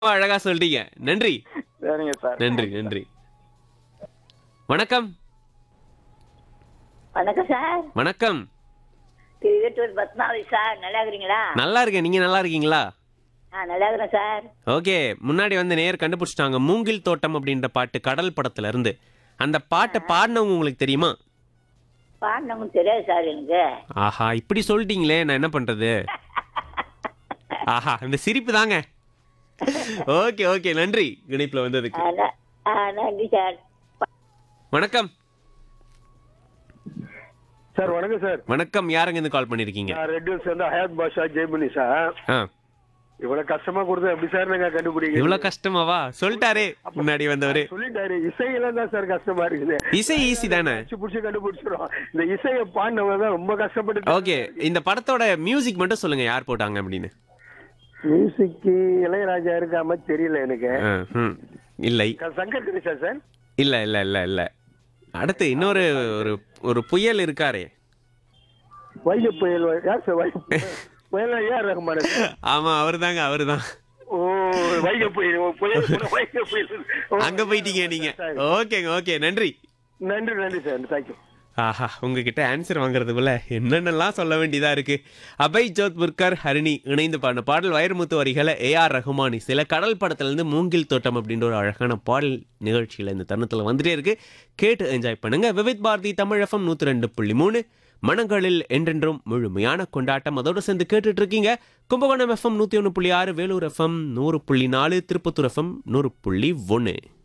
அழகா சொல்றீங்க நன்றி சரிங்க சார் நன்றி நன்றி வணக்கம் வணக்கம் சார் வணக்கம் திருவட்டூர் பத்மாவதி சார் நல்லா இருக்கிறீங்களா நல்லா இருக்கேன் நீங்க நல்லா இருக்கீங்களா ஆ நல்லா இருக்கிறேன் சார் ஓகே முன்னாடி வந்து நேர் கண்டுபிடிச்சிட்டாங்க மூங்கில் தோட்டம் அப்படின்ற பாட்டு கடல் படத்துல இருந்து அந்த பாட்டை பாடினவங்க உங்களுக்கு தெரியுமா பாடினவங்க தெரியாது சார் எனக்கு ஆஹா இப்படி சொல்லிட்டீங்களே நான் என்ன பண்றது ஆஹா இந்த சிரிப்பு தாங்க ஓகே ஓகே நன்றி இணைப்புல வந்ததுக்கு ஆ, ந- ஆ, நன்றி சார் வணக்கம் சார் வணக்கம் சார் வணக்கம் யாருங்க இருந்து கால் பண்ணிருக்கீங்க நான் ரெட் ஹில்ஸ் வந்து ஹயாத் பாஷா ஜெய்மணி சார் ஆ இவ்வளவு கஷ்டமா கொடுத்து எப்படி சார் நாங்க கண்டுபிடிக்க இவ்வளவு கஷ்டமாவா சொல்லிட்டாரே முன்னாடி வந்தவரு சொல்லிட்டாரு இசையெல்லாம் தான் சார் கஷ்டமா இருக்குது இசை ஈஸி தானே பிடிச்சி பிடிச்சி கண்டுபிடிச்சிரும் இந்த இசையை பாடினவங்க தான் ரொம்ப கஷ்டப்பட்டு ஓகே இந்த படத்தோட மியூசிக் மட்டும் சொல்லுங்க யார் போட்டாங்க அப்படின்னு மியூசிக்கு இளையராஜா இருக்காம தெரியல எனக்கு ஆ, ம். இல்லை க- சங்கர் கணேஷா சார் இல்ல இல்ல இல்ல இல்ல அடுத்து இன்னொரு ஒரு ஒரு புயல் இருக்காரே வைகை புயல் வ- யார் சார் வைகை புயல்? புயல் ஏஆர் ரஹ்மான் சார். ஆமா அவர்தாங்க அவர்தான் ஓ வைகை புயல் ஓ, புயல் கூட வைகை புயல் ஓ, அங்க போயிட்டீங்க நீங்க சார். ஓகேங்க ஓகே நன்றி நன்றி நன்றி சார் தேங்க்யூ ஆஹா உங்ககிட்ட ஆன்சர் வாங்குறதுக்குள்ள என்னென்னலாம் சொல்ல வேண்டியதா இருக்கு அபய் ஜோத்புர்கர் ஹரிணி இணைந்து பாடின பாடல் வைரமுத்து வரிகளை ஏ ஆர் ரஹ்மான் சில கடல் படத்துல இருந்து மூங்கில் தோட்டம் அப்படின்ற ஒரு அழகான பாடல் நிகழ்ச்சியில இந்த தருணத்துல வந்துட்டே இருக்கு கேட்டு என்ஜாய் பண்ணுங்க விவித் பாரதி தமிழ் எஃப்எம் நூத்தி ரெண்டு புள்ளி மூணு மனங்களில் என்றென்றும் முழுமையான கொண்டாட்டம் அதோட சேர்ந்து கேட்டுட்டு இருக்கீங்க கும்பகோணம் எஃப்எம் நூத்தி ஒன்று புள்ளி ஆறு வேலூர் எஃப்எம் நூறு புள்ளி நாலு திருப்பத்தூர் எஃப்எம் நூறு புள்ளி ஒன்று